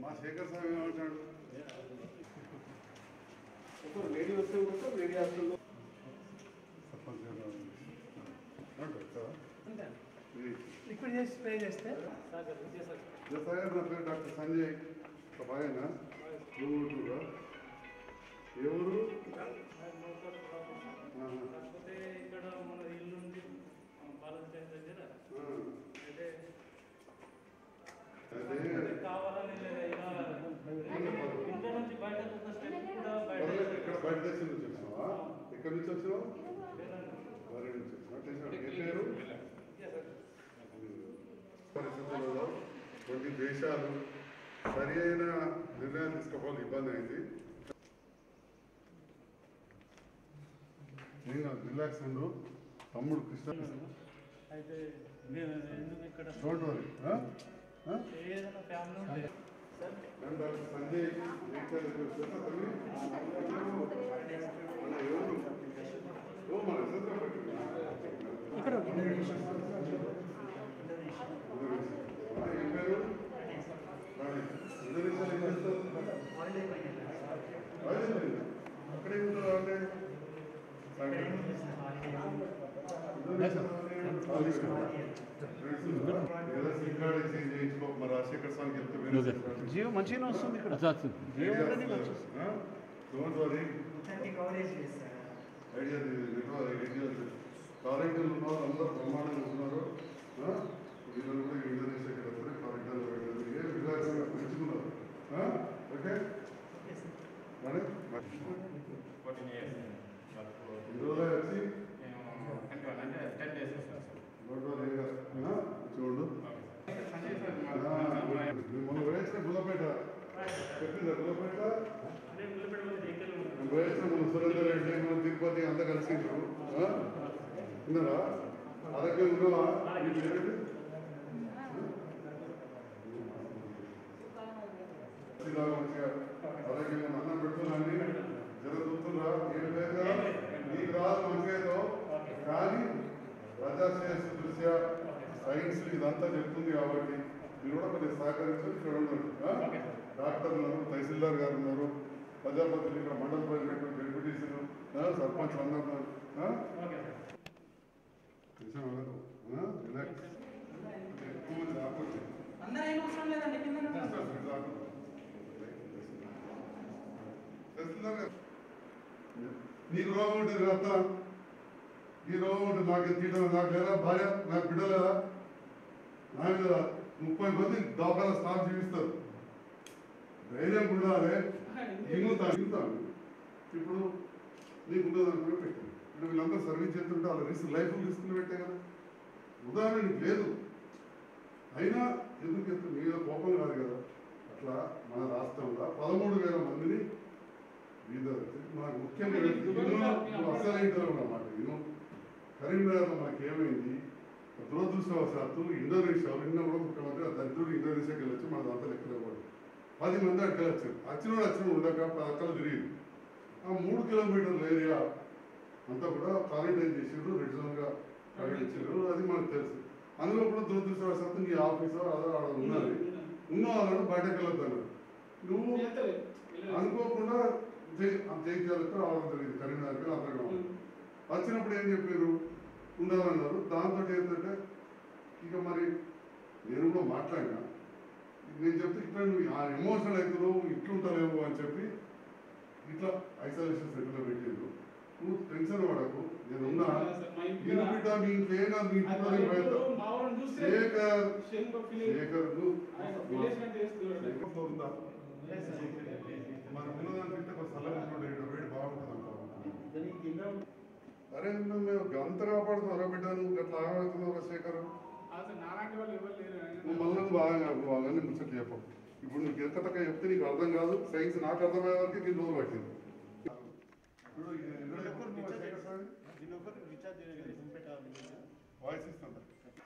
మా శేఖర్ స్వామి ఏమంటాడు ఒక లేడీ వస్తే కూడా లేడీ హాస్టల్లో సర్పంచ్ గారు ఏమంటారు కదా? ఇది లిక్విడ్ చేసి స్ప్రే చేస్తే జసాయర్ నా పేరు డాక్టర్ సంజయ్ ఒక బాగా నువ్వు ఉంటురా ఏ ఊరు ఆహా. కాకపోతే ఇక్కడ మన ఇల్లు ఉంది బాలాజీ టైం దగ్గర ఆ. అయితే అదే కావాలని ఇలా ఇంట్లో నుంచి బయటకు ఒక స్టెప్ కూడా బయట పర్లేదు, ఇక్కడ బయట దేశం నుంచి వచ్చినావా ఎక్కడి నుంచి వచ్చినావు వరి నుంచి వచ్చినావా టెన్షన్ ఏ పేరు పరిస్థితులలో కొన్ని దేశాలు సరి అయిన నిర్ణయం తీసుకోవాలి ఇబ్బంది అయింది నేను రిలాక్స్ ఉండు తమ్ముడు కృష్ణ అయితే మేము ఎందుకు ఇక్కడ డోంట్ వరీ ఏదైనా ఫ్యామిలీ ఉంటే నేను డాక్టర్ సంజయ్ నేచర్ తెలుసా తల్లి? మన ఎవరు? ఓ, మన చంద్రపతి. ఆ, ఏం పేరు? రాణి. ఇండోనేషియాలో ఏం చేస్తారు? రాజేంద్ర. అక్కడే ఉంటారు వాళ్ళే. సండే. ఏదో సిమ్ కార్డ్ ఎక్స్చేంజ్ చేయించుకో మరి రాజశేఖర్ స్వామికి చెప్తే వేరే జియో మంచిగానే వస్తుంది ఇక్కడ జియో ఉండని మంచిగా don't worry Idea Idea quarantine ఉన్న వాళ్ళు అందరూ బ్రహ్మాండంగా ఉన్నారు ఆ? వీళ్ళని కూడా ఇండోనేషియాకి వెళ్తారు కారెంటైన్ వెళ్ళారు ఏ రిలాక్స్ పెంచుకున్నారు ఆ? ఓకే మరి ఈ రోజు వచ్చి డోంట్ వరీ చూడు మొన్న వేసిన గుల్లపేట చెప్పిందా గుల్లపేట వేసిన మన సురేందర్ రెడ్డి మన తిరుపతి అంతా కలిసిండ్రు ఆ? విన్నారా ఆరోగ్యం ఉన్నావా నీ పేరేంటి? ఇలాగ మంచిగా ఆరోగ్యంగా అన్నం పెడుతున్నాన్ని జర చూస్తున్నా ఏం లేదా నీకు రాదు మంచిగా కానీ ప్రజాశ్రేయస్సు దృష్ట్యా సైన్స్ ఇదంతా చెప్తుంది కాబట్టి మీరు కూడా కొద్దిగా సహకరించారు ఇక్కడ ఉన్నారు ఆ? డాక్టర్లు ఉన్నారు తహసీల్దార్ గారు ఉన్నారు ప్రజాపతులు ఇక్కడ మండల ప్రెసిడెంట్ డెప్యూటీసీలు సర్పంచ్ అందరూ ఉన్నారు ఆ? కొంచెం వెళ్ళకు. ఆ? రిలాక్స్ ఎక్కువ మంది రాకూడదు. అందరూ ఏం అవసరం లేదండి కింద నీకు రోగం ఉంటుంది అత్త ఈ రోగం ఉంటుంది నాకు తీయడం నాకు లేదా భార్య నాకు బిడ్డ లేదా నా మీద ముప్పై మంది దవాఖాన స్టాఫ్ జీవిస్తారు ధైర్యం ఉండాలి ఇన్నుతాను ఇన్నుతాను ఇప్పుడు నీకు ఉండదు అనుకుని పెట్టి ఇప్పుడు వీళ్ళందరూ సర్వీస్ చేస్తుంటే వాళ్ళ రిస్క్ లైఫ్ రిస్క్లు పెట్టే కదా ఉదాహరణ నీకు లేదు అయినా ఎందుకు చెప్తుంది నీ మీద కోపం కాదు కదా అట్లా మన రాష్ట్రంలో పదమూడు వేల మందిని వివిధ మనకు ముఖ్యంగా ఇన్నో నువ్వు అసలు ఏంటో అన్నమాట ఇన్నో కరీంనగర్లో మనకి ఏమైంది దురదృష్టవశాత్తు ఇండోనేషియా నిన్న కూడా ముఖ్యమంత్రి ఆ దరిద్రుడు ఇండోనేషియాకి వెళ్ళొచ్చి మన దాంట్లో లెక్కలు కూడా పది మంది అక్కడికి వచ్చారు వచ్చినోడు వచ్చిన ఉండక పది అక్కలు తిరిగింది ఆ మూడు కిలోమీటర్ల ఏరియా అంతా కూడా క్వారంటైన్ చేసారు రెడ్ జోన్గా ప్రకటించారు అది మనకు తెలుసు అందులో కూడా దురదృష్టవశాత్తు నీ ఆఫీసర్ అదో ఆడ ఉన్నది ఉన్న వాళ్ళని బయటకు వెళ్ళొద్దన్నారు నువ్వు అనుకోకుండా జయించాలంటే రావడం జరిగింది కరీంనగర్కి అందరికీ వచ్చినప్పుడు ఏం చెప్పారు ఉండాలన్నారు దాంతో ఏంటంటే ఇక మరి నేను కూడా మాట్లాడినా నేను చెప్తే ఇట్లా నువ్వు ఆ ఎమోషనల్ అవుతున్నావు ఇట్లుంటలేవు అని చెప్పి ఇట్లా ఐసోలేషన్ సెంటర్లో పెట్టిండ్రు నువ్వు టెన్షన్ పడకు నేను ఉన్నా నేను బిడ్డ మీ ఇంట్లో ఏం కాదు మీ ఇంట్లో నేను బయట శేఖర్ శేఖర్ నువ్వు శేఖర్తో ఉందా మన ఉన్నదానికంటే ఒక స్థలం ఉంటుండే ఇక్కడ వేడి బాగుంటుంది అంటావు అరే నువ్వు మేము గంత కాపాడుతున్నారా బిడ్డ నువ్వు అట్లా ఆగవుతున్నావు శేఖర్ నాలాంటి వాళ్ళు ఎవరు లేరు నువ్వు మళ్ళీ నువ్వు బాగా బాగానే ముచ్చట చెప్పు ఇప్పుడు నీకు ఎక్కతక్క చెప్తే నీకు అర్థం కాదు సైన్స్ నాకు అర్థమయ్యే వరకు దీన్ని రోజు పట్టింది ఇప్పుడు ఇది ఎక్కడ చెప్పు నువ్వు శేఖర్ స్వామి? వాయిస్ ఇస్తుందా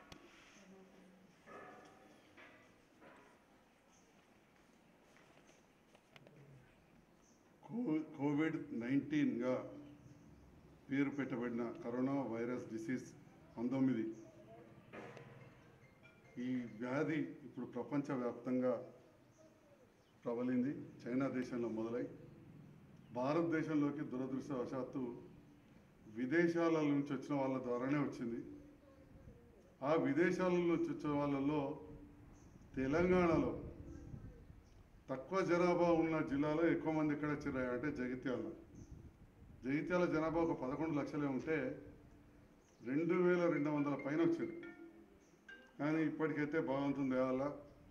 కో- కోవిడ్ నైన్టీన్గా పేరు పెట్టబడిన కరోనా వైరస్ డిసీజ్ పంతొమ్మిది ఈ వ్యాధి ఇప్పుడు ప్రపంచవ్యాప్తంగా ప్రబలింది చైనా దేశంలో మొదలై భారతదేశంలోకి దురదృష్టవశాత్తు విదేశాల నుంచి వచ్చిన వాళ్ళ ద్వారానే వచ్చింది ఆ విదేశాల నుంచి వచ్చిన వాళ్ళలో తెలంగాణలో తక్కువ జనాభా ఉన్న జిల్లాలో ఎక్కువ మంది ఎక్కడ వచ్చారు అంటే జగిత్యాల జగిత్యాల జనాభా ఒక పదకొండు లక్షలే ఉంటే రెండు వేల రెండు వందల పైన వచ్చింది కానీ ఇప్పటికైతే భగవంతుని దేవాల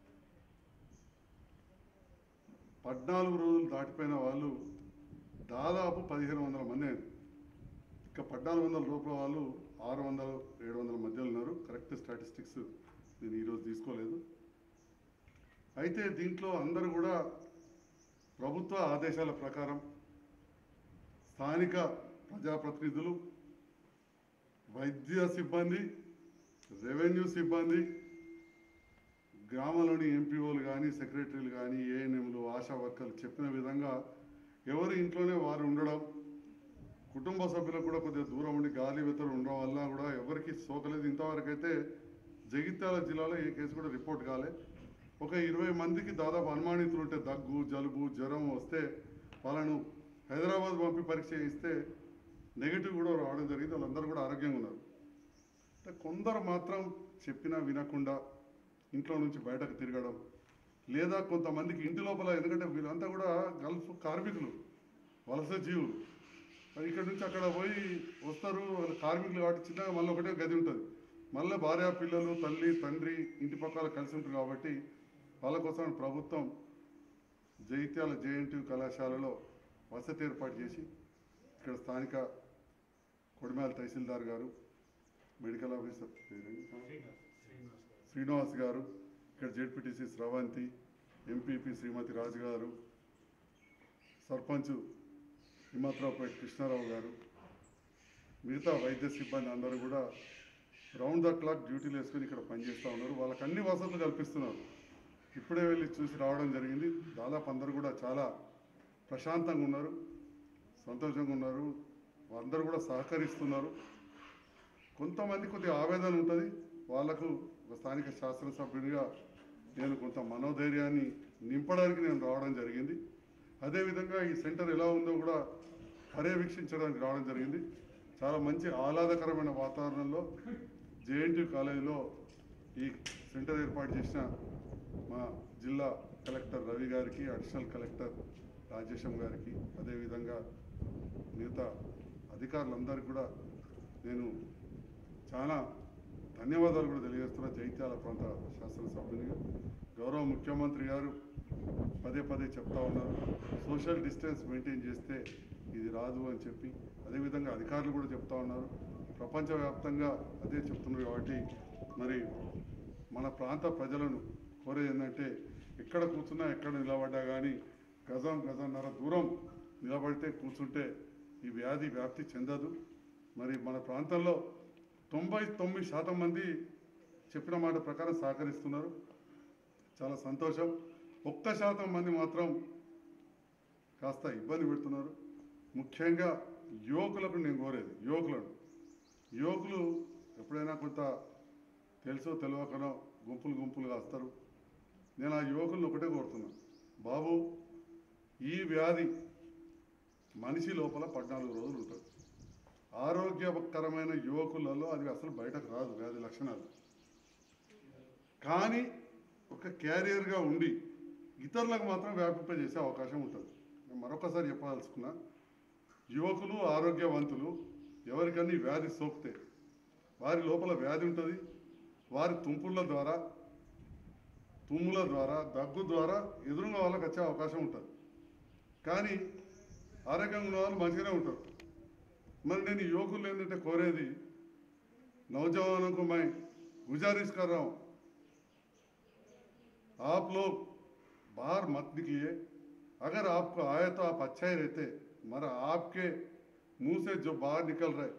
పద్నాలుగు రోజులు దాటిపోయిన వాళ్ళు దాదాపు పదిహేను వందల మంది అయింది ఇక పద్నాలుగు వందల రూపాయల వాళ్ళు ఆరు వందలు ఏడు వందల మధ్యలో ఉన్నారు కరెక్ట్ స్టాటిస్టిక్స్ నేను ఈరోజు తీసుకోలేదు అయితే దీంట్లో అందరూ కూడా ప్రభుత్వ ఆదేశాల ప్రకారం స్థానిక ప్రజాప్రతినిధులు వైద్య సిబ్బంది రెవెన్యూ సిబ్బంది గ్రామంలోని ఎంపీఓలు కానీ సెక్రటరీలు కానీ ఏఎన్ఎంలు ఆశా వర్కర్లు చెప్పిన విధంగా ఎవరి ఇంట్లోనే వారు ఉండడం కుటుంబ సభ్యులకు కూడా కొద్దిగా దూరం ఉండి గాలి వెతలు ఉండడం వల్ల కూడా ఎవరికి సోకలేదు ఇంతవరకు అయితే జగిత్యాల జిల్లాలో ఏ కేసు కూడా రిపోర్ట్ కాలే ఒక ఇరవై మందికి దాదాపు అనుమానితులు ఉంటే దగ్గు జలుబు జ్వరం వస్తే వాళ్ళను హైదరాబాద్ పంపి పరీక్ష చేయిస్తే నెగిటివ్ కూడా రావడం జరిగింది వాళ్ళందరూ కూడా ఆరోగ్యంగా ఉన్నారు అంటే కొందరు మాత్రం చెప్పినా వినకుండా ఇంట్లో నుంచి బయటకు తిరగడం లేదా కొంతమందికి ఇంటి లోపల ఎందుకంటే వీళ్ళంతా కూడా గల్ఫ్ కార్మికులు వలస జీవులు మరి ఇక్కడ నుంచి అక్కడ పోయి వస్తారు వాళ్ళు కార్మికులు కాబట్టి చిన్నగా మళ్ళీ ఒకటే గది ఉంటుంది మళ్ళీ భార్య పిల్లలు తల్లి తండ్రి ఇంటి పక్కల కలిసి ఉంటారు కాబట్టి వాళ్ళ కోసం ప్రభుత్వం జైత్యాల జేఎన్టీ కళాశాలలో వసతి ఏర్పాటు చేసి ఇక్కడ స్థానిక కొడిమేల తహసీల్దార్ గారు మెడికల్ ఆఫీసర్ పేరేంటి? శ్రీనివాస్ గారు ఇక్కడ జెడ్పీటీసీ స్రవంతి ఎంపీపీ శ్రీమతి రాజు గారు సర్పంచ్ హిమత్రావుపేట కృష్ణారావు గారు మిగతా వైద్య సిబ్బంది అందరూ కూడా రౌండ్ ద క్లాక్ డ్యూటీలు వేసుకొని ఇక్కడ పనిచేస్తూ ఉన్నారు వాళ్ళకి అన్ని వసతులు కల్పిస్తున్నారు ఇప్పుడే వెళ్ళి చూసి రావడం జరిగింది దాదాపు అందరూ కూడా చాలా ప్రశాంతంగా ఉన్నారు సంతోషంగా ఉన్నారు అందరూ కూడా సహకరిస్తున్నారు కొంతమంది కొద్దిగా ఆవేదన ఉంటుంది వాళ్ళకు ఒక స్థానిక శాసనసభ్యుడిగా నేను కొంత మనోధైర్యాన్ని నింపడానికి నేను రావడం జరిగింది అదేవిధంగా ఈ సెంటర్ ఎలా ఉందో కూడా పర్యవేక్షించడానికి రావడం జరిగింది చాలా మంచి ఆహ్లాదకరమైన వాతావరణంలో జేఎన్టీ కాలేజీలో ఈ సెంటర్ ఏర్పాటు చేసిన మా జిల్లా కలెక్టర్ రవి గారికి అడిషనల్ కలెక్టర్ రాజేశం గారికి అదేవిధంగా మిగతా అధికారులందరికీ కూడా నేను చాలా ధన్యవాదాలు కూడా తెలియజేస్తున్నా జైత్యాల ప్రాంత శాసనసభ్యునిగా గౌరవ ముఖ్యమంత్రి గారు పదే పదే చెప్తా ఉన్నారు సోషల్ డిస్టెన్స్ మెయింటైన్ చేస్తే ఇది రాదు అని చెప్పి అదేవిధంగా అధికారులు కూడా చెప్తా ఉన్నారు ప్రపంచవ్యాప్తంగా అదే చెప్తున్నారు కాబట్టి మరి మన ప్రాంత ప్రజలను కోరేది ఏంటంటే ఎక్కడ కూర్చున్నా ఎక్కడ నిలబడ్డా కానీ గజం గజంన్నర దూరం నిలబడితే కూర్చుంటే ఈ వ్యాధి వ్యాప్తి చెందదు మరి మన ప్రాంతంలో తొంభై తొమ్మిది శాతం మంది చెప్పిన మాట ప్రకారం సహకరిస్తున్నారు చాలా సంతోషం ఒక్క శాతం మంది మాత్రం కాస్త ఇబ్బంది పెడుతున్నారు ముఖ్యంగా యువకులకు నేను కోరేది యువకులను యువకులు ఎప్పుడైనా కొంత తెలుసో తెలియకనో గుంపులు గుంపులుగా వస్తారు నేను ఆ యువకులను ఒకటే కోరుతున్నాను బాబు ఈ వ్యాధి మనిషి లోపల పద్నాలుగు రోజులు ఉంటుంది ఆరోగ్యకరమైన యువకులలో అది అసలు బయటకు రాదు వ్యాధి లక్షణాలు కానీ ఒక క్యారియర్గా ఉండి ఇతరులకు మాత్రం వ్యాపింపజేసే అవకాశం ఉంటుంది నేను మరొకసారి చెప్పదలుచుకున్నా యువకులు ఆరోగ్యవంతులు ఎవరికన్నా ఈ వ్యాధి సోకితే వారి లోపల వ్యాధి ఉంటుంది వారి తుంపుళ్ళ ద్వారా తుమ్ముల ద్వారా దగ్గు ద్వారా ఎదురున్న వాళ్ళకి వచ్చే అవకాశం ఉంటుంది కానీ ఆరోగ్యంగా ఉన్న వాళ్ళు మంచిగానే ఉంటారు మరి నేను ఈ యువకులు ఏంటంటే కోరేది नौजवानों को मैं गुजारिश कर रहा हूँ आप लोग बाहर मत निकलिए अगर आपको आए तो आप अच्छा ही रहते मगर आपके मुंह से जो बाहर निकल रहे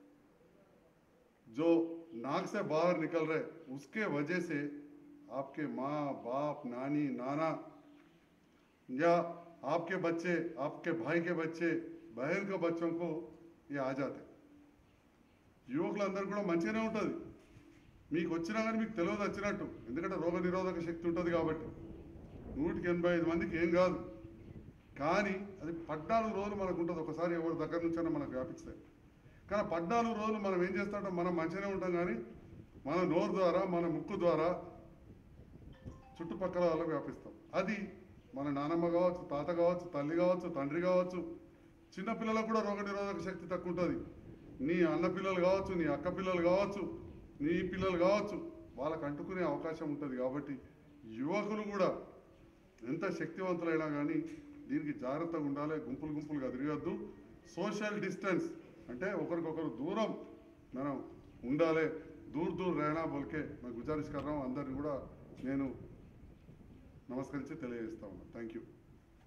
जो नाक से बाहर निकल रहे उसके वजह से आपके माँ बाप नानी नाना या आपके बच्चे आपके भाई के बच्चे बहन के बच्चों को ये आ जाते యువకులందరూ కూడా మంచిగానే ఉంటుంది మీకు వచ్చినా కానీ మీకు తెలియదు వచ్చినట్టు ఎందుకంటే రోగ నిరోధక శక్తి ఉంటుంది కాబట్టి నూటికి ఎనభై ఐదు మందికి ఏం కాదు కానీ అది పద్నాలుగు రోజులు మనకు ఉంటుంది ఒకసారి ఎవరి దగ్గర నుంచైనా మనకు వ్యాపిస్తాయి కానీ పద్నాలుగు రోజులు మనం ఏం చేస్తామంటే మనం మంచిగానే ఉంటాం కానీ మన నోరు ద్వారా మన ముక్కు ద్వారా చుట్టుపక్కల వాళ్ళకి వ్యాపిస్తాం అది మన నానమ్మ కావచ్చు తాత కావచ్చు తల్లి కావచ్చు తండ్రి కావచ్చు చిన్న పిల్లలకు కూడా రోగ నిరోధక శక్తి తక్కువ ఉంటుంది నీ అన్న పిల్లలు కావచ్చు నీ అక్క పిల్లలు కావచ్చు నీ పిల్లలు కావచ్చు వాళ్ళకు అంటుకునే అవకాశం ఉంటుంది కాబట్టి యువకులు కూడా ఎంత శక్తివంతులైనా కానీ దీనికి జాగ్రత్తగా ఉండాలి గుంపులు గుంపులుగా తిరగద్దు సోషల్ డిస్టెన్స్ అంటే ఒకరికొకరు దూరం మనం ఉండాలి దూర్ దూర్ రైనా బోల్కే मैं गुजारिश कर रहा हूँ అందరిని కూడా నేను నమస్కరించి తెలియజేస్తా ఉన్నా థ్యాంక్ యూ